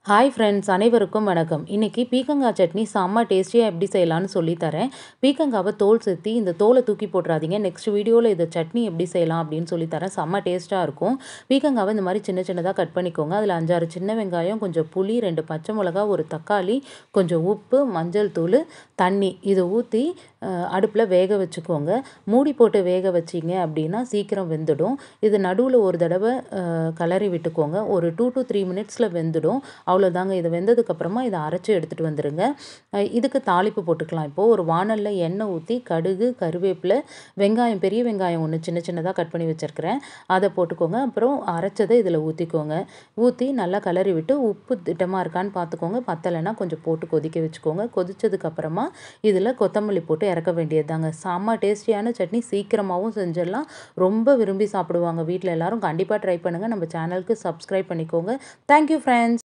hi friends அனைவருக்கும் வணக்கம் இன்றைக்கி பீக்கங்காய் சட்னி செம்ம டேஸ்டியாக எப்படி செய்யலாம்னு சொல்லித்தரேன் பீக்கங்காவை தோல் சேர்த்தி இந்த தோலை தூக்கி போட்டுறாதீங்க நெக்ஸ்ட் வீடியோவில் இதை சட்னி எப்படி செய்யலாம் அப்படின்னு சொல்லித்தரேன் செம்ம டேஸ்ட்டாக இருக்கும் பீக்கங்காவை இந்த மாதிரி சின்ன சின்னதாக கட் பண்ணிக்கோங்க அதில் அஞ்சாறு சின்ன வெங்காயம் கொஞ்சம் புளி ரெண்டு பச்சை மிளகா ஒரு தக்காளி கொஞ்சம் உப்பு மஞ்சள் தூள் தண்ணி இதை ஊற்றி அடுப்பில் வேக வச்சுக்கோங்க மூடி போட்டு வேக வச்சிங்க அப்படின்னா சீக்கிரம் வெந்துடும் இது நடுவில் ஒரு தடவை கலரி விட்டுக்கோங்க ஒரு டூ டு த்ரீ மினிட்ஸில் வெந்துடும் அவ்வளோதாங்க இது வெந்ததுக்கப்புறமா இதை அரைச்சி எடுத்துகிட்டு வந்துடுங்க இதுக்கு தாளிப்பு போட்டுக்கலாம் இப்போது ஒரு வானலில் எண்ணெய் ஊற்றி கடுகு கருவேப்பிலை வெங்காயம் பெரிய வெங்காயம் ஒன்று சின்ன சின்னதாக கட் பண்ணி வச்சுருக்கிறேன் அதை போட்டுக்கோங்க அப்புறம் அரைச்சதை இதில் ஊற்றிக்கோங்க ஊற்றி நல்லா கலரி விட்டு உப்பு திட்டமாக இருக்கான்னு பார்த்துக்கோங்க பத்தலைன்னா கொஞ்சம் போட்டு கொதிக்க வச்சுக்கோங்க கொதிச்சதுக்கப்புறமா இதில் கொத்தமல்லி போட்டு இறக்க வேண்டியது தாங்க செம்ம டேஸ்டியான சட்னி சீக்கிரமாகவும் செஞ்சிடலாம் ரொம்ப விரும்பி சாப்பிடுவாங்க வீட்டில் எல்லோரும் கண்டிப்பாக ட்ரை பண்ணுங்கள் நம்ம சேனலுக்கு சப்ஸ்கிரைப் பண்ணிக்கோங்க தேங்க்யூ ஃப்ரெண்ட்ஸ்